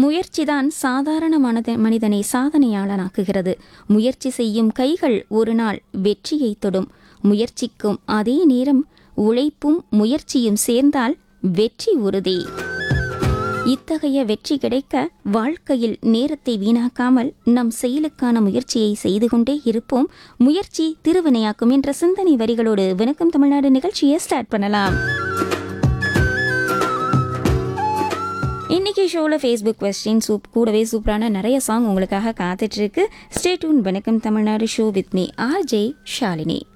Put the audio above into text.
முயற்சிதான் சாதாரண மனத மனிதனை சாதனையாளனாக்குகிறது முயற்சி செய்யும் கைகள் ஒரு நாள் வெற்றியை தொடும் முயற்சிக்கும் அதே நேரம் உழைப்பும் முயற்சியும் சேர்ந்தால் வெற்றி உறுதி இத்தகைய வெற்றி கிடைக்க வாழ்க்கையில் நேரத்தை வீணாக்காமல் நம் செயலுக்கான முயற்சியை செய்து கொண்டே இருப்போம் முயற்சி திருவினையாக்கும் என்ற சிந்தனை வரிகளோடு வணக்கம் தமிழ்நாடு நிகழ்ச்சியை ஸ்டார்ட் பண்ணலாம் இன்னைக்கு ஷோவில் ஃபேஸ்புக் கொஸ்டின் சூப் கூடவே சூப்பரான நிறைய சாங் உங்களுக்காக காத்துட்ருக்கு ஸ்டேட்யூன் வணக்கம் Tamil Nadu show with me R J Shalini